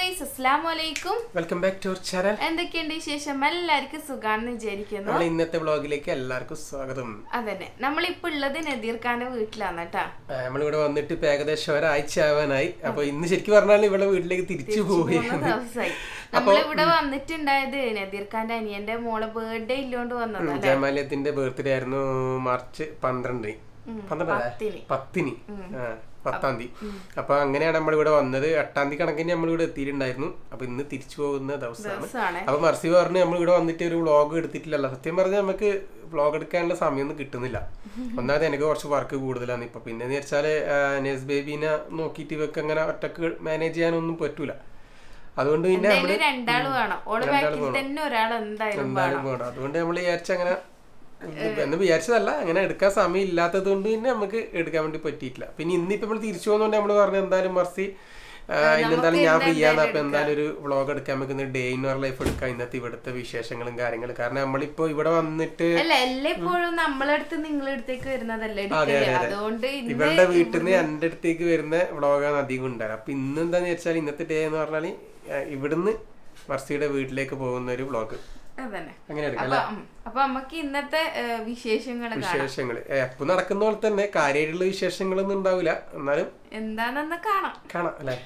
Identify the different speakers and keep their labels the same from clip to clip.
Speaker 1: Guys അസ്സാം വലൈക്കും
Speaker 2: welcome back to our channel
Speaker 1: എന്തൊക്കെയുണ്ട് വിശേഷം എല്ലാവർക്കും സുഖാണെന്ന് വിചാരിക്കുന്നു
Speaker 2: നമ്മൾ ഇന്നത്തെ വ്ളോഗിലേക്ക് എല്ലാവർക്കും സ്വാഗതം
Speaker 1: അതന്നെ നമ്മളിപ്പോ ഉള്ളത് നദീർ ഖാന്റെ വീട്ടിലാണ് കേട്ടാ
Speaker 2: ആ, നമ്മളിവിടെ വന്നിട്ട് ഇപ്പൊ ഏകദേശം ഒരാഴ്ച ആവാനായി അപ്പൊ ഇന്ന് ശരിക്കും പറഞ്ഞാൽ ഇവിടെ വീട്ടിലേക്ക് തിരിച്ചു പോയി
Speaker 1: മൂന്ന് ദിവസമായി നമ്മളിവിടെ വന്നിട്ടുണ്ടായത് നദീർ ഖാന്റെ അനിയന്റെ മോളെ ബർത്ത്ഡേ ഇല്ലോണ്ട് വന്നതല്ലേ
Speaker 2: ജമാലിയത്തിന്റെ ബർത്ത്ഡേ ആയിരുന്നു മാർച്ച് പന്ത്രണ്ട് പന്ത്രണ്ടല്ലേ
Speaker 1: പത്തിന്.
Speaker 2: പത്തിന് ആ പത്താം തീയതി അപ്പൊ അങ്ങനെയാണ് നമ്മൾ ഇവിടെ വന്നത് എട്ടാം തീയതി കണക്കിന് നമ്മൾ ഇവിടെ എത്തിയിട്ടുണ്ടായിരുന്നു അപ്പൊ ഇന്ന് തിരിച്ചു പോകുന്ന ദിവസമാണ്
Speaker 1: ദിവസമാണ്
Speaker 2: അപ്പൊ മർസി പറഞ്ഞു നമ്മൾ ഇവിടെ വന്നിട്ട് ഒരു വ്ളോഗ് എടുത്തിട്ടില്ലല്ലോ സത്യം പറഞ്ഞാൽ നമുക്ക് വ്ളോഗ് എടുക്കാനുള്ള സമയമൊന്നും കിട്ടുന്നില്ല ഒന്നാമത് എനിക്ക് കുറച്ച് വർക്ക് കൂടുതലാണ് ഇപ്പൊ പിന്നെ എന്ന് വെച്ചാല് നെസ് ബേബീനെ നോക്കിയിട്ട് ഇവക്ക് അങ്ങനെ ഒറ്റക്ക് മാനേജ് ചെയ്യാനൊന്നും പറ്റൂല അതുകൊണ്ട് പിന്നെ നമ്മള്
Speaker 1: എന്തായാലും രണ്ടാള് വേണം ഓള് ബാക്കിൽ തന്നെ ഒരാൾ എന്തായാലും
Speaker 2: എന്തായാലും പോകണം അതുകൊണ്ട് നമ്മൾ വിചാരിച്ച അങ്ങനെ എന്ന് വിചാരിച്ചതല്ല അങ്ങനെ എടുക്കാൻ സമയം ഇല്ലാത്തത് കൊണ്ട് പിന്നെ നമുക്ക് എടുക്കാൻ വേണ്ടി പറ്റിയിട്ടില്ല പിന്നെ ഇന്നിപ്പോ നമ്മൾ തിരിച്ചു പോകുന്നതുകൊണ്ട് നമ്മൾ പറഞ്ഞു എന്തായാലും മർസി ആ, ഇന്നെന്തായാലും ഞാൻ ഫ്രീ ആണ് അപ്പൊ എന്തായാലും ഒരു വ്ളോഗ് എടുക്കാൻ വെക്കുന്ന ഡേ ഇൻ അവർ ലൈഫ് എടുക്കാം ഇന്നത്തെ ഇവിടുത്തെ വിശേഷങ്ങളും കാര്യങ്ങളും കാരണം നമ്മളിപ്പോ ഇവിടെ വന്നിട്ട്
Speaker 1: അല്ല എല്ലായ്പ്പോഴും നമ്മളടുത്ത് നിങ്ങളടുത്തേക്ക് വരുന്നതല്ലേ എടുക്കല് അതുകൊണ്ട് ഇന്ന്
Speaker 2: ഇവരുടെ വീട്ടിൽ നിന്ന് എൻ്റെ അടുത്തേക്ക് വരുന്ന വ്ളോഗാണ് അധികം ഉണ്ടായത് അപ്പൊ ഇന്ന് എന്താന്ന് വെച്ചാൽ ഇന്നത്തെ ഡേ എന്ന് പറഞ്ഞാൽ ഇവിടുന്ന് മർസിയുടെ വീട്ടിലേക്ക് പോകുന്ന ഒരു വ്ളോഗ്
Speaker 1: അതന്നെ
Speaker 2: അങ്ങനെ എടുക്കാം
Speaker 1: അപ്പൊ ഉം. അപ്പൊ നമുക്ക് ഇന്നത്തെ വിശേഷങ്ങൾ കാണാം
Speaker 2: വിശേഷങ്ങൾ എപ്പോ നടക്കുന്ന പോലെ തന്നെ കാര്യമായിട്ടുള്ള വിശേഷങ്ങളൊന്നും ഉണ്ടാവില്ല എന്നാലും
Speaker 1: എന്താണെന്ന് കാണാം
Speaker 2: കാണാം അല്ലേ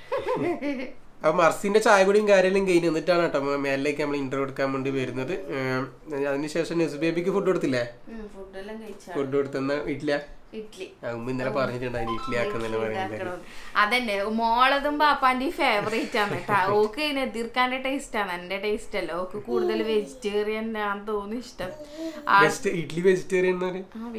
Speaker 2: അപ്പൊ മർസിന്റെ ചായ കുടിയും കാര്യമെല്ലാം കഴിഞ്ഞ് എന്നിട്ടാണ് കേട്ടോ മേലിലേക്ക് നമ്മൾ ഇന്റർവ്യൂ എടുക്കാൻ വേണ്ടി വരുന്നത് ഏം, അതിനുശേഷം നെസ് ബേബിക്ക് ഫുഡ് കൊടുത്തില്ലേ
Speaker 1: ഫുഡെല്ലാം കഴിച്ചാ
Speaker 2: ഫുഡ് കൊടുത്തെന്ന വീട്ടിലാ
Speaker 1: ഇഡ്ലി
Speaker 2: ആ, ഉമ്മ ഇന്നലെ പറഞ്ഞിട്ടുണ്ടായിരുന്നു ഇഡ്ഡലി ആക്കുന്നില്ല പറയുന്നത്
Speaker 1: ഇതാക്കണം. അതന്നെ മോളതും പാപ്പാന്റെയും ഫേവറേറ്റ് ആണ് കേട്ടാ ഓക്ക് നദീർക്കാന്റെ ടേസ്റ്റ് ആണ് എന്റെ ടേസ്റ്റ് അല്ല ഓക്ക് കൂടുതൽ വെജിറ്റേറിയൻ ആണെന്ന് തോന്നുന്നു ഇഷ്ടം ആ
Speaker 2: ബെസ്റ്റ് ഇഡ്ഡലി വെജിറ്റേറിയൻ എന്ന് പറയും
Speaker 1: ആ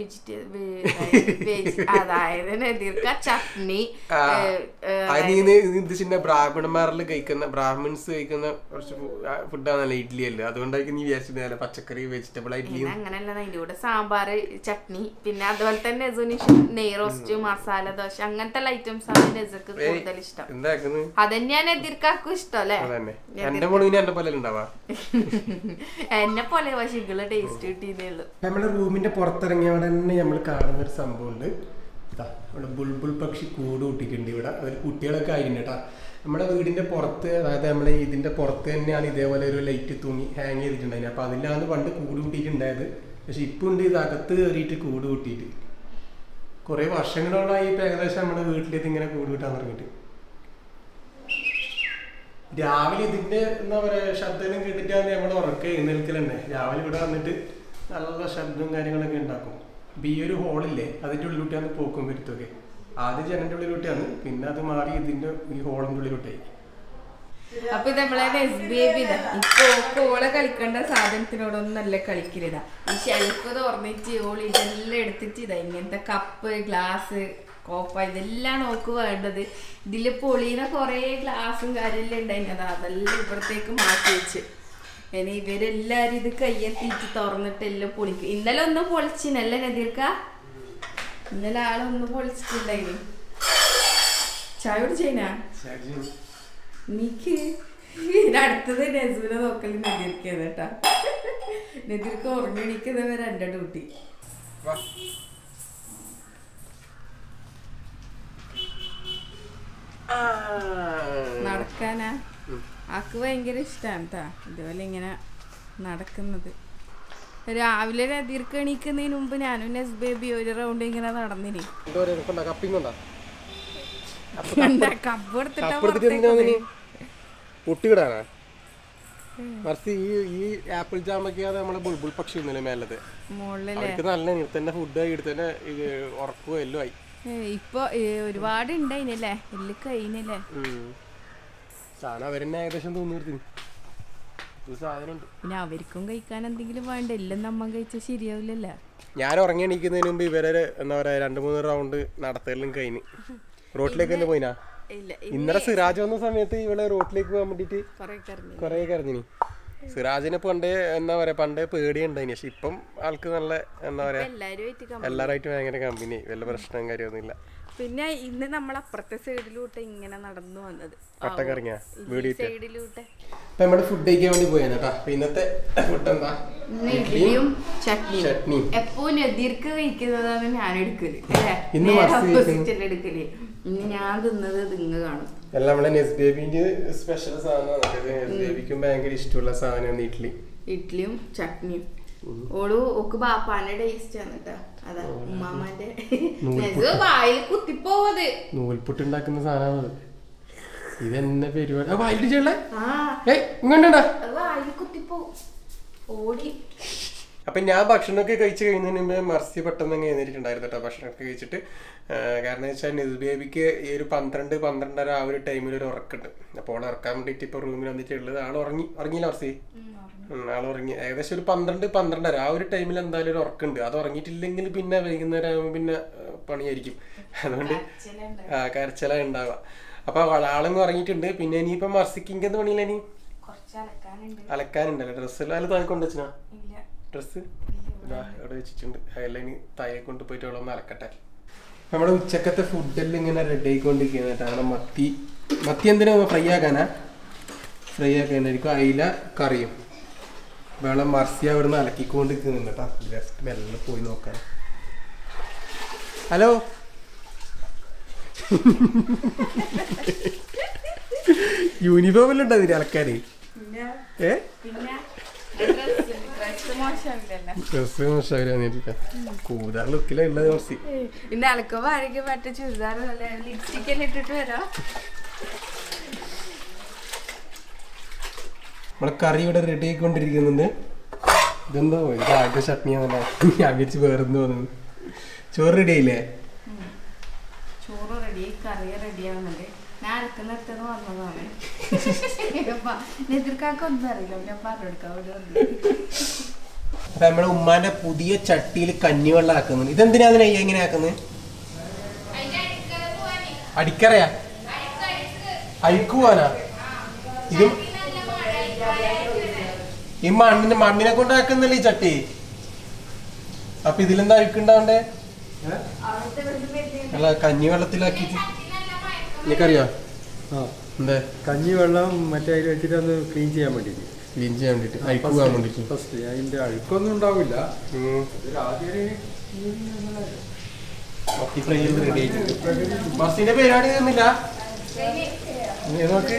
Speaker 1: വെജിറ്റേ അതായത് നദീർക്ക ചട്നി
Speaker 2: ആ,
Speaker 1: ഏ, ഏ,
Speaker 2: അത് നീ ഇത് ഇത് ചിന്ന ബ്രാഹ്മണന്മാരിൽ കഴിക്കുന്ന ബ്രാഹ്മിൺസ് കഴിക്കുന്ന കുറച്ച് ഫുഡാണല്ലോ ഇഡ്ഡലി അല്ലേ അതുകൊണ്ടായിരിക്കും നീ വിചാരിച്ചിട്ടുണ്ടല്ലോ പച്ചക്കറി വെജിറ്റബിൾ ഇഡ്ഡലി
Speaker 1: പിന്നെ അങ്ങനെയല്ല അതിന്റെ കൂടെ സാമ്പാർ ചട്നി പിന്നെ അതുപോലെ തന്നെ നെസുന് ഇഷ്ടം നെയ് റോസ്റ്റ് മസാല ദോശ അങ്ങനത്തെ ഐറ്റംസ് ആണ് നെസുക്ക് കൂടുതൽ ഇഷ്ടം
Speaker 2: എന്താക്കുന്നത്
Speaker 1: അതന്നെയാണ് എതിർക്കാക്കും ഇഷ്ടം അല്ലേ
Speaker 2: അതന്നെ എന്റെ മോളിന് എന്റെ പോലെ ഉണ്ടാവാ
Speaker 1: എന്നെ പോലെ പക്ഷെ ഇങ്ങള് ടേസ്റ്റ് കിട്ടിയതേ ഉള്ളൂ
Speaker 2: നമ്മുടെ റൂമിന്റെ പുറത്തിറങ്ങിയ അവിടെ തന്നെ നമ്മൾ കാണുന്ന ഒരു സംഭവമുണ്ട് ഇതാ, ഇവിടെ ബുൾബുൾ പക്ഷി കൂട് കൂട്ടിയിട്ടുണ്ട് ഇവിടെ അതിൽ കുട്ടികളൊക്കെ ആയിട്ടുണ്ട് കേട്ടോ നമ്മുടെ വീടിന്റെ പുറത്ത് അതായത് നമ്മുടെ ഇതിന്റെ പുറത്ത് തന്നെയാണ് ഇതേപോലെ ഒരു ലൈറ്റ് തൂങ്ങി ഹാങ് ചെയ്തിട്ടുണ്ടായിരുന്നു അപ്പൊ അതിലാണ് പണ്ട് കൂട് കൂട്ടിയിട്ടുണ്ടായത് പക്ഷെ ഇപ്പൊ ഉണ്ട് ഇത് അകത്ത് കയറിയിട്ട് കൂട് കൂട്ടിയിട്ട് കുറെ വർഷങ്ങളോളായി ഇപ്പൊ ഏകദേശം നമ്മുടെ വീട്ടിലേക്ക് ഇങ്ങനെ കൂട് കൂട്ടാൻ തുടങ്ങിയിട്ട് രാവിലെ ഇതിന്റെ എന്താ പറയാ ശബ്ദം കേട്ടിട്ടാണ് നമ്മൾ ഉറക്കം എഴുന്നേൽക്കലുണ്ട് രാവിലെ ഇവിടെ വന്നിട്ട് നല്ല ശബ്ദവും കാര്യങ്ങളൊക്കെ ഉണ്ടാക്കും അപ്പൊ ഈ ഒരു ഹോളില്ലേ അതിന്റെ ഉള്ളിലൂട്ടിയാണ് പോക്കും വരുത്തൊക്കെ ആദ്യം ജനന്റെ ഉള്ളിലൂട്ടിയാണ് പിന്നെ അത് മാറി ഇതിന്റെ ഈ ഹോളിന്റെ ഉള്ളിലൂട്ടായി
Speaker 1: അപ്പൊ ഇത് നമ്മളെ എസ് ബി ബി ഇപ്പൊ ഓക്ക് ഓളെ കളിക്കേണ്ട സാധനത്തിനോടൊന്നും നല്ല കളിക്കരുതാ ഈ ഷെൽഫ് തുറന്നിട്ട് ഓള് ഇതെല്ലാം എടുത്തിട്ട് ഇതാ ഇങ്ങനത്തെ കപ്പ് ഗ്ലാസ് കോപ്പ ഇതെല്ലാം നോക്ക് വേണ്ടത് ഇതില് പൊളീന കൊറേ ഗ്ലാസും കാര്യമെല്ലാം ഉണ്ടായിരുന്നു അതെല്ലാം ഇവിടത്തേക്ക് മാറ്റി വെച്ച് ഇനി ഇവരെല്ലാരും ഇത് കയ്യെത്തിയിട്ട് തുറന്നിട്ട് എല്ലാം പൊളിക്കും ഇന്നലെ ഒന്ന് പൊളിച്ചിനല്ലേ നദീർക്ക ഇന്നലെ ആളൊന്ന് പൊളിച്ചിട്ടുണ്ടായിരുന്നു ചായ കുടിച്ചേനാ എനിക്ക് അടുത്തത് നസൂനെ നോക്കൽ നെതിർക്കാണ് കേട്ടാ നെതിർക്ക് ഉറങ്ങിണിക്കുന്നവരെ എന്റെ ഡ്യൂട്ടി നടക്കാനാ ആക്ക് ഭയങ്കര ഇഷ്ടമാണ് കേട്ടാ ഇതുപോലെ ഇങ്ങനെ നടക്കുന്നത് രാവിലെ നദീർക്ക് എണീക്കുന്നതിന് മുമ്പ് ഞാനും നെസ് ബേബി ഒരു റൗണ്ട് ഇങ്ങനെ നടന്നിനി
Speaker 2: കപ്പിങ്ങുണ്ടോ
Speaker 1: കപ്പ് എടുത്തിട്ടാ
Speaker 2: അപ്പുറത്തേക്ക് എന്തിനാ നീ പൊട്ടിക്കിടാനാ മറിച്ച് ഈ ഈ ആപ്പിൾ ജാമൊക്കെ നമ്മളെ ബുൾബുൾ പക്ഷി ഉണ്ടല്ലേ മേലത്
Speaker 1: മുകളിലെ
Speaker 2: അവർക്ക് നല്ല ഇവിടെ ഫുഡ് ഇവിടെ തന്നെ ഇത് ഉറക്കവും എല്ലാം ആയി
Speaker 1: ഏ, ഇപ്പൊ ഏ, ഒരുപാട് ഉണ്ടായിനല്ലേ എല്ലാം കഴിഞ്ഞല്ലേ
Speaker 2: ഉം. സാധനം അവരെന്നെ ഏകദേശം തോന്നി ഒരു സാധനമുണ്ട്
Speaker 1: പിന്നെ അവർക്കും കഴിക്കാൻ എന്തെങ്കിലും വേണ്ട എല്ലാം നമ്മ കഴിച്ചാൽ ശരിയാവില്ലല്ലോ
Speaker 2: ഞാൻ ഉറങ്ങി എണീക്കുന്നതിന് മുമ്പ് ഇവരെ എന്താ പറയാ രണ്ട് മൂന്ന് റൗണ്ട് നടത്തലും കഴിഞ്ഞ് റോട്ടിലേക്ക് തന്നെ പോയിനാ
Speaker 1: ഇല്ല
Speaker 2: ഇന്നലെ സിറാജ് വന്ന സമയത്ത് ഇവളെ റോട്ടിലേക്ക് പോകാൻ വേണ്ടിട്ട്
Speaker 1: കൊറേ കറങ്ങി
Speaker 2: കൊറേ കരഞ്ഞിനി സിറാജിനെ പണ്ടേ എന്താ പറയാ പണ്ടേ പേടിയുണ്ടായിനി പക്ഷെ ഇപ്പം ആൾക്ക് നല്ല എന്താ പറയാ
Speaker 1: എല്ലാരും ആയിട്ട് കം-
Speaker 2: എല്ലാരായിട്ടും ഭയങ്കര കമ്പനി വല്ല പ്രശ്നവും കാര്യമൊന്നുമില്ല
Speaker 1: പിന്നെ ഇന്ന് നമ്മൾ അപ്പുറത്തെ സൈഡിലൂട്ട് ഇങ്ങനെ നടന്നു വന്നത്
Speaker 2: കട്ടക്കറങ്ങിയ വീടി
Speaker 1: സൈഡിലൂട്ട്
Speaker 2: ഇപ്പൊ നമ്മള് ഫുഡ് കഴിക്കാൻ വേണ്ടി പോയാണ് കേട്ടോ അപ്പൊ ഇന്നത്തെ ഫുഡ് എന്താ
Speaker 1: ഇഡ്ഡലിയും ചട്നിയും
Speaker 2: ചട്നി
Speaker 1: എപ്പോഴും നദീർക്ക് കഴിക്കുന്നതാണ് ഞാൻ എടുക്കല് അല്ലേ
Speaker 2: ഇന്ന്
Speaker 1: നേരെ
Speaker 2: മസ്തി
Speaker 1: opposite അല്ലേ എടുക്കല് ഇന്ന് ഞാൻ തിന്നത് തിങ്ങ് കാണും
Speaker 2: എല്ലാം നമ്മളെ നെസ് ബേബിന്റെ സ്പെഷ്യൽ സാധനമാണ് നെസ് ബേബിക്കും ഭയങ്കര ഇഷ്ടമുള്ള സാധനമാണ് ഇഡ്ഡലി
Speaker 1: ഇഡ്ഡലിയും ചട്നിയും ഓള് ഓക്ക് ബാപ്പാന്റെ ടേസ്റ്റ് ആണ് കേട്ടോ അതാ ഉമ്മാമാന്റെ നെസ് വായിൽ കുത്തിപ്പോവത്
Speaker 2: നൂൽപുട്ട് ഉണ്ടാക്കുന്ന സാധനമാണ് ഇതെന്നെ പരിപാടി ആ വായിട്ട് ചെയ്യണേ
Speaker 1: ആ
Speaker 2: ഏയ് ഇങ്ങോട്ടാ
Speaker 1: അത് വായിൽ കുത്തിപ്പോവും ഓടി
Speaker 2: അപ്പൊ ഞാൻ ഭക്ഷണമൊക്കെ കഴിച്ച് കഴിയുന്നതിന് മുമ്പ് മർസി പെട്ടെന്ന് അങ്ങ് എഴുന്നേറ്റിട്ടുണ്ടായിരുന്നു കേട്ടോ ഭക്ഷണമൊക്കെ കഴിച്ചിട്ട് ആ, കാരണം വെച്ചാൽ നിസ് ബേബിക്ക് ഈ ഒരു പന്ത്രണ്ട് പന്ത്രണ്ടര ആ ഒരു ടൈമിൽ ഒരു ഉറക്കുണ്ട് അപ്പോൾ അവളെ ഉറക്കാൻ വേണ്ടിയിട്ട് ഇപ്പോൾ റൂമിൽ വന്നിട്ടുള്ളത് ആൾ ഉറങ്ങി ഉറങ്ങിയില്ല മർസി ഉം, ആൾ ഉറങ്ങി ഏകദേശം ഒരു പന്ത്രണ്ട് പന്ത്രണ്ടര ആ ഒരു ടൈമിൽ എന്തായാലും ഒരു ഉറക്കുണ്ട് അത് ഉറങ്ങിയിട്ടില്ലെങ്കിൽ പിന്നെ വൈകുന്നേരം ആകുമ്പോൾ പിന്നെ ആ, പണിയായിരിക്കും അതുകൊണ്ട് ആ കരച്ചില ഉണ്ടാവുക അപ്പൊ ആളങ്ങ് ഉറങ്ങിയിട്ടുണ്ട് പിന്നെ ഇനിയിപ്പോ മർസിക്ക് എന്ത് പണിയില്ല ഇനി
Speaker 1: കുറച്ച് അലക്കാനുണ്ട്
Speaker 2: അലക്കാനുണ്ടല്ലോ ഡ്രസ്സെല്ലാം അതിൽ താഴെ കൊണ്ടുവച്ചാ
Speaker 1: ഇല്ല
Speaker 2: ഡ്രസ്സ് ഇതാ ഇവിടെ വെച്ചിട്ടുണ്ട് അതെല്ലാം ഇനി താഴെ കൊണ്ട് പോയിട്ട് അവിടെ ഒന്ന് അലക്കട്ടെ നമ്മുടെ ഉച്ചക്കത്തെ ഫുഡെല്ലാം ഇങ്ങനെ റെഡി ആയിക്കൊണ്ടിരിക്കുകയാണ് കേട്ടോ അവിടെ മത്തി മത്തി എന്തിനാ ഫ്രൈ ആക്കാനാ ഫ്രൈ ആക്കാനായിരിക്കും അയില കറിയും വേളം മർസി അവിടുന്ന് അലക്കിക്കൊണ്ട് നിൽക്കുന്നുണ്ട് കേട്ടോ ജസ്റ്റ് മെല്ലെ പോയി നോക്കാൻ ഹലോ യൂണിഫോം എല്ലാം ഉണ്ടോ അതിന് അലക്കാന്
Speaker 1: പിന്നെ
Speaker 2: ഏ
Speaker 1: പിന്നെ ഡ്രസ് മോശമില്ലല്ലോ
Speaker 2: ഡ്രസ്സ് മോശമായില്ല കൂതാർ ലുക്കിലാ ഉള്ളത് മർസി
Speaker 1: ഇന്ന് അലക്കുമ്പോ ആരെങ്കിലും മറ്റേ ചുരിദാർ നല്ല ലിപ്സ്റ്റിക് എല്ലാം ഇട്ടിട്ട് വരാം
Speaker 2: നമ്മളെ കറി ഇവിടെ റെഡി ആയിക്കൊണ്ടിരിക്കുന്നുണ്ട് ഇതെന്തോ ഇത് ആദ്യ ചട്നിയാണല്ലോ ഞാൻ വെച്ച് വേറെന്ന് തോന്നുന്നു ചോറ് റെഡി ആയില്ലേ
Speaker 1: ചോറ് റെഡി കറി റെഡി ആവുന്നുണ്ട് ഞാൻ അലക്കുന്നിടത്തുനിന്ന് വന്നതാണ് എതിർക്കാർക്ക് ഒന്നും അറിയില്ല ഞാൻ പറഞ്ഞെടുക്കാം അവിടെ വന്നു
Speaker 2: അപ്പൊ നമ്മുടെ ഉമ്മാന്റെ പുതിയ ചട്ടിയിൽ കഞ്ഞിവെള്ളം ആക്കുന്നുണ്ട് ഇതെന്തിനാ അതിനെ എങ്ങനെ ആക്കുന്നത് അടിക്കറയാ അഴിക്കുവാനാ ഇത് ഈ മണ്ണിന് മണ്ണിനെ കൊണ്ട് ആക്കുന്നല്ലേ ഈ ചട്ടി അപ്പൊ ഇതിലെന്താ അഴുക്കുണ്ടാവണ്ടേ അല്ല കഞ്ഞി വെള്ളത്തിലാക്കിട്ട് നിനക്കറിയോ
Speaker 3: ആ
Speaker 2: എന്താ
Speaker 3: കഞ്ഞി വെള്ളം മറ്റേ അതിൽ വെച്ചിട്ട് ഒന്ന് ക്ലീൻ ചെയ്യാൻ വേണ്ടിയിട്ട്
Speaker 2: ക്ലീൻ ചെയ്യാൻ വേണ്ടിട്ട് അഴിക്ക് പോകാൻ വേണ്ടിട്ട്
Speaker 3: ഫസ്റ്റ് അതിന്റെ അഴുക്കൊന്നും ഉണ്ടാവില്ല
Speaker 2: ഉം.
Speaker 3: ഇതിൽ ആദ്യം
Speaker 2: മത്തി ഫ്രൈ ചെയ്ത് റെഡി ആയിട്ടുണ്ട് മസിന്റെ പരിപാടി തീർന്നില്ല നീ നോക്ക്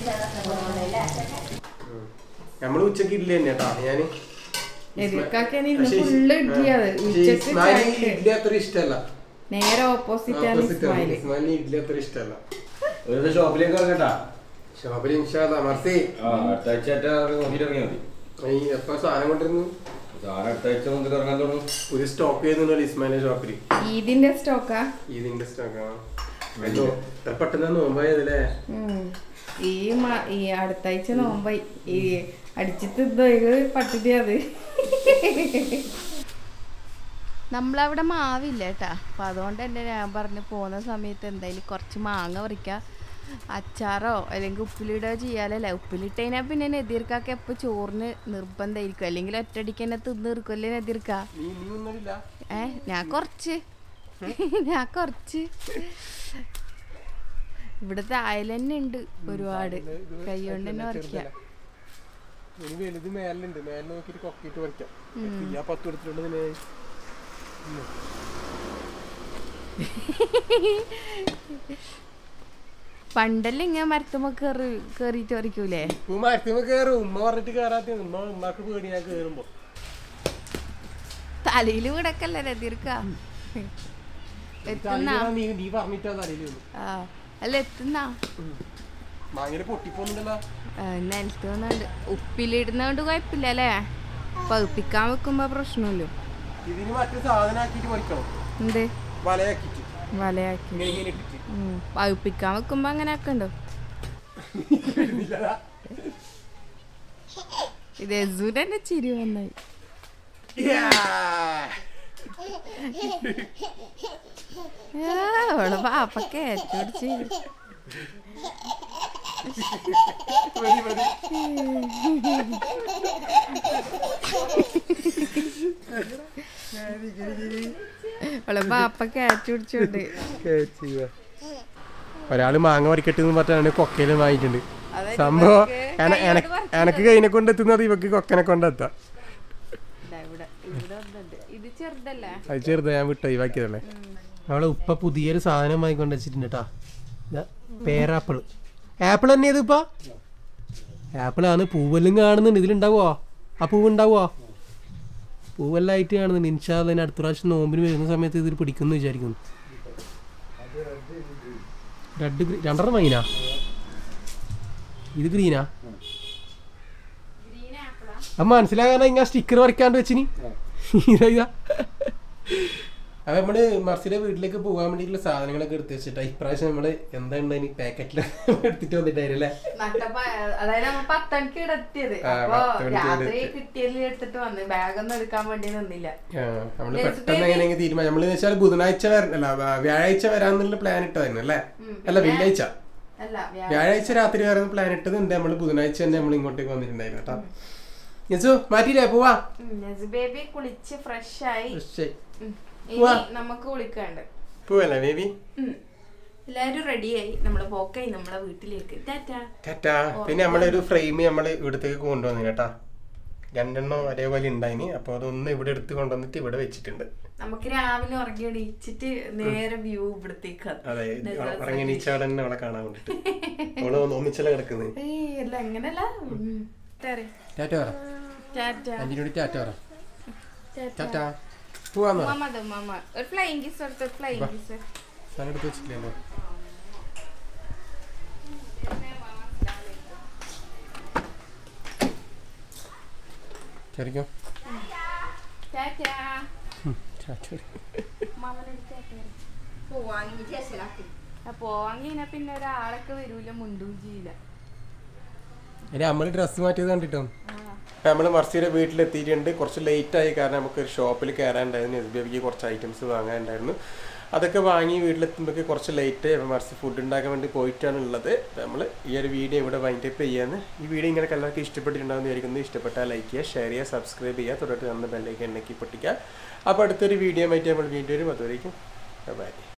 Speaker 2: നമ്മള് ഉച്ചക്ക് ഇല്ല തന്നെ കേട്ടോ ഞാന്
Speaker 1: എതിർക്കാക്കാണ് ഇന്ന് ഫുള്ള് ഇഡ്ഡലിയാണ് ഉച്ചക്ക്
Speaker 2: ഇസ്മായിലിന്
Speaker 1: ചായക്ക്
Speaker 2: ഇഡ്ഡലി അത്ര ഇഷ്ടമല്ല
Speaker 1: നേരെ ഓപ്പോസിറ്റ് ആണ്
Speaker 2: Opposite ആണ്.
Speaker 1: ഇസ്മായില്
Speaker 2: ഇസ്മായിലിന് ഇഡ്ഡലി അത്ര ഇഷ്ടമല്ല
Speaker 4: ഒരു ഷോപ്പിലേക്ക് ഇറങ്ങട്ടാ
Speaker 2: ഷോപ്പിൽ ഇൻഷാല്ല മർസി
Speaker 4: ആ അടുത്ത ആഴ്ച നോക്കിട്ട് ഇറങ്ങിയാൽ മതി
Speaker 2: ഈ എപ്പോ സാധനം കൊണ്ടിരുന്നു
Speaker 4: സാധനം അടുത്ത ആഴ്ച മുതൽ ഇറങ്ങാൻ തുടങ്ങും
Speaker 2: ഒരു സ്റ്റോക്ക് ചെയ്യുന്നുണ്ടല്ലോ ഇസ്മായിലിന്റെ ഷോപ്പിൽ
Speaker 1: ഈദിന്റെ സ്റ്റോക്കാ
Speaker 2: ഇതിന്റെ സ്റ്റോക്ക് പെട്ടെന്ന് നോമ്പായതല്ലേ
Speaker 1: ഉം. ഈ മ- ഈ അടുത്ത ആഴ്ച നോമ്പായി ഈ അടിച്ചിട്ട് ഇത് പട്ടിതി അത് നമ്മളവിടെ മാവില്ല കേട്ടാ അപ്പൊ അതുകൊണ്ട് തന്നെ ഞാൻ പറഞ്ഞു പോകുന്ന സമയത്ത് എന്തായാലും കുറച്ച് മാങ്ങ പറിക്കാം അച്ചാറോ അല്ലെങ്കിൽ ഉപ്പിലിടുകയോ ചെയ്യാലല്ലേ ഉപ്പിലിട്ട് കഴിഞ്ഞാൽ പിന്നെ നെതിർക്കാക്ക് എപ്പോൾ ചോറിന് നിർബന്ധമായിരിക്കും അല്ലെങ്കിൽ ഒറ്റയടിക്ക് തന്നെ തിന്ന് തീർക്കുമല്ലേ നെതിർക്ക
Speaker 2: നീ നീ ഒന്നുമില്ല
Speaker 1: ഏ ഞാൻ കുറച്ച് ഞാൻ കുറച്ച് ഇവിടുത്തെ അയൽ തന്നെ ഉണ്ട് ഒരുപാട് കൈ കൊണ്ട് തന്നെ പറിക്കാം
Speaker 2: ഇനി വലുത് മേലുണ്ട് മേലെ നോക്കിട്ട് കൊക്കിട്ട് പറിക്കാം ആ പത്ത് കൊടുത്തിട്ടുണ്ട് ഇതിന്.
Speaker 1: പണ്ടല്ലേ ഇങ്ങനെ മരത്തുമ്പോ കേറി കേറിയിട്ട് പറിക്കൂലേ
Speaker 2: ഉമ്മ മരത്തിമ്മ കേറും ഉമ്മ പറഞ്ഞിട്ട് കേറാത്ത ഉമ്മ ഉമ്മാക്ക് പേടി ഞാൻ കേറുമ്പോ
Speaker 1: തലയിൽ വിടക്കല്ലേ രതിർക്ക എത്തുന്ന
Speaker 2: തലയിലാ നീ നീ പറഞ്ഞിട്ടാ തലയിൽ വീണു
Speaker 1: ആ അല്ല എത്തുന്ന
Speaker 2: മാങ്ങനെ പൊട്ടിപ്പോന്നുണ്ടല്ലോ
Speaker 1: നിലത്ത് വന്നുണ്ട് ഉപ്പിലിടുന്നോണ്ട് കുഴപ്പമില്ല അല്ലേ പഴുപ്പിക്കാൻ വെക്കുമ്പോ പ്രശ്നമല്ലോ
Speaker 2: ഇതിന് മറ്റേ സാധനം ആക്കിയിട്ട് പറിക്കണം
Speaker 1: എന്ത്
Speaker 2: വലയാക്കിട്ട്
Speaker 1: വലയാക്കി
Speaker 2: ഇങ്ങനെ ഇങ്ങനെ ഇട്ടിട്ട്
Speaker 1: ഉം. പഴുപ്പിക്കാൻ വെക്കുമ്പോ അങ്ങനെ ആക്കണ്ടോ ഇത് യസൂരന്റെ ചിരി വന്നായി ആ, അവളെ പാപ്പൊക്കെ ഏറ്റോടിച്ച്
Speaker 2: മതി, മതി.
Speaker 1: അവളെ പാപ്പൊക്കെ ഏറ്റോടിച്ചോണ്ട്
Speaker 2: ഒരാള് മാങ്ങ പറിക്കട്ടെ എന്ന് പറഞ്ഞാണ് കൊക്കയിലും വാങ്ങിയിട്ടുണ്ട്
Speaker 1: അതെ,
Speaker 2: സംഭവം
Speaker 1: ഇവർക്ക്
Speaker 2: എന-
Speaker 1: കൈ
Speaker 2: എനക്ക്
Speaker 1: കൊണ്ട് പറിച്ചത്.
Speaker 2: എനക്ക് കൈനെ കൊണ്ട് എത്തുന്നത് ഇവക്ക് കൊക്കനെ കൊണ്ട് എത്താം
Speaker 1: ദാ ഇവിടെ ഇവിടെ ഒന്നുണ്ട് ഇത് ചെറുതല്ലേ
Speaker 2: അത് ചെറുതാ ഞാൻ വിട്ട് ഒഴിവാക്കിയതല്ലേ അവളെ ഉപ്പ പുതിയൊരു സാധനം വാങ്ങിക്കൊണ്ട് വെച്ചിട്ടുണ്ട് കേട്ടാ പേരാപ്പിള് ആപ്പിൾ തന്നെ ഇതിപ്പോ ആപ്പിളാണ് പൂവെല്ലാം കാണുന്നുണ്ട് ഇതിലുണ്ടാവോ ആ പൂവ് ഉണ്ടാവോ പൂവെല്ലാം ആയിട്ട് കാണുന്നുണ്ട് ഇൻഷാല്ല അടുത്ത പ്രാവശ്യം നോമ്പിന് വരുന്ന സമയത്ത് ഇതിൽ പിടിക്കുന്നു വിചാരിക്കുന്നു റെഡ് ഗ്രീൻ രണ്ടെണ്ണം വാങ്ങിനാ ഇത് ഗ്രീനാ
Speaker 1: ഗ്രീൻ ആപ്പിളാ
Speaker 2: അത് മനസ്സിലാകാൻ ഇങ്ങനെ സ്റ്റിക്കർ വരയ്ക്കാണ്ട് വെച്ചിനി ഇതാ ഇതാ അപ്പൊ നമ്മള് മർസിയുടെ വീട്ടിലേക്ക് പോകാൻ വേണ്ടിയിട്ടുള്ള സാധനങ്ങളൊക്കെ എടുത്ത് വെച്ചിട്ടാ ഇപ്രാവശ്യം നമ്മള് എന്താ ഉണ്ടായി പാക്കറ്റിൽ എടുത്തിട്ട് വന്നിട്ടായിരുന്നല്ലേ
Speaker 1: നട്ടപ്പ അതായത് നമ്മ പത്തണിക്ക് ഇവിടെ എത്തിയത്
Speaker 2: ആ,
Speaker 1: അപ്പൊ
Speaker 2: പത്ത് മണിക്ക് ഇവിടെ
Speaker 1: രാത്രി
Speaker 2: എത്തി.
Speaker 1: കിട്ടിയതിൽ എടുത്തിട്ട് വന്ന് ബാഗൊന്നും എടുക്കാൻ വേണ്ടി നിന്നില്ല
Speaker 2: ആ, നമ്മള്
Speaker 1: Yes,
Speaker 2: പെട്ടെന്ന്
Speaker 1: baby.
Speaker 2: എങ്ങനെയെങ്കിലും തീരുമാനം നമ്മള് വെച്ചാൽ ബുധനാഴ്ച വര- അല്ല വ്യാ- വ്യാഴാഴ്ച വരാന്നുള്ള പ്ലാൻ ഇട്ടായിരുന്നു അല്ലേ
Speaker 1: ഉം,
Speaker 2: അല്ല
Speaker 1: പിന്നെ-
Speaker 2: വെള്ളിയാഴ്ച
Speaker 1: അല്ല വ്യാഴാഴ്ച
Speaker 2: വ്യാഴാഴ്ച രാത്രി വരുന്ന പ്ലാൻ ഇട്ടത് ഉണ്ട് നമ്മള് ബുധനാഴ്ച തന്നെ നമ്മൾ ഇങ്ങോട്ടേക്ക് വന്നിട്ടുണ്ടായിരുന്നു കേട്ടോ യെസു മാറ്റിയില്ലേ പോവാ
Speaker 1: ബേബി കുളിച്ച് ഫ്രഷ് ആയി
Speaker 2: ശരി.
Speaker 1: ഉം.
Speaker 2: വാ.
Speaker 1: ഇനി നമുക്ക് കുളിക്കാണ്ട്
Speaker 2: പോവല്ലേ ബേബി
Speaker 1: ഉം. എല്ലാരും റെഡിയായി നമ്മള് പോക്കായി നമ്മളെ വീട്ടിലേക്ക് ടാറ്റാ
Speaker 2: ടാറ്റാ പിന്നെ നമ്മളെ ഒരു ഫ്രെയിം നമ്മൾ ഇവിടത്തേക്ക് കൊണ്ടുവന്നു കേട്ടാ രണ്ടെണ്ണം ഒരേപോലെ ഉണ്ടായിനി അപ്പൊ അതൊന്ന് ഇവിടെ എടുത്ത് കൊണ്ടുവന്നിട്ട് ഇവിടെ വെച്ചിട്ടുണ്ട്
Speaker 1: നമുക്ക് രാവിലെ ഉറങ്ങി എണീച്ചിട്ട് നേരെ വ്യൂ ഇവിടത്തേക്ക്
Speaker 2: അതെ ഉറങ്ങി നീച്ചാടെ തന്നെ അവളെ കാണാൻ വേണ്ടിട്ട് അവള് ഒന്ന് ഒന്നിച്ചല്ല കിടക്കുന്നത്
Speaker 1: ഏയ് അല്ല അങ്ങനല്ല ഉം. ടാരെ.
Speaker 2: ടാറ്റ പറ
Speaker 1: ടാറ്റാ
Speaker 2: അഞ്ചിനോട് ടാറ്റ പറ
Speaker 1: ടാറ്റാ
Speaker 2: ടാറ്റ പോവാന്ന് പറ
Speaker 1: മാമ ദോ മാമ ഒരു ഫ്ലൈങ് കിസ് എടുത്ത് ഫ്ലൈങ് കിസ്
Speaker 2: സാധനം എടുത്ത് വെച്ചിട്ടില്ലല്ലോ ശരിക്കും
Speaker 1: ടാറ്റാ
Speaker 2: ടാറ്റ
Speaker 1: മാമനോട് ടാറ്റാ പോവാൻ കഴിഞ്ഞാ പിന്നെ ഒരാളൊക്കെ വരൂല മുണ്ടും ചെയ്യില്ല
Speaker 2: ഇനി നമ്മൾ ഡ്രസ്സ് മാറ്റിയത് കണ്ടിട്ടോ
Speaker 1: ആ.
Speaker 2: നമ്മൾ മർസിയുടെ വീട്ടിലെത്തിയിട്ടുണ്ട് കുറച്ച് ലേറ്റ് ആയി കാരണം നമുക്ക് ഒരു ഷോപ്പിൽ കയറാനുണ്ടായിരുന്നു എസ് ബി ഐക്ക് കുറച്ച് ഐറ്റംസ് വാങ്ങാനുണ്ടായിരുന്നു അതൊക്കെ വാങ്ങി വീട്ടിലെത്തുമ്പോഴേക്ക് കുറച്ച് ലേറ്റ് ആയി അപ്പോൾ മർസി ഫുഡ് ഉണ്ടാക്കാൻ വേണ്ടി പോയിട്ടാണ് ഉള്ളത് നമ്മൾ ഈ ഒരു വീഡിയോ ഇവിടെ വൈൻഡപ്പ് ചെയ്യാന്ന് ഈ വീഡിയോ ഇങ്ങനെ എല്ലാവർക്കും ഇഷ്ടപ്പെട്ടിട്ടുണ്ടാകുന്ന വിചാരിക്കുന്നു ഇഷ്ടപ്പെട്ടാൽ ലൈക്ക് ചെയ്യുക ഷെയർ ചെയ്യുക സബ്സ്ക്രൈബ് ചെയ്യുക തുടർന്ന് തന്ന ബെല്ലേക്ക് എണ്ണക്കി പൊട്ടിക്കുക അപ്പോൾ അടുത്തൊരു വീഡിയോ ആയിട്ട് നമ്മൾ വീണ്ടും വരും അതുവരേക്കും ബൈ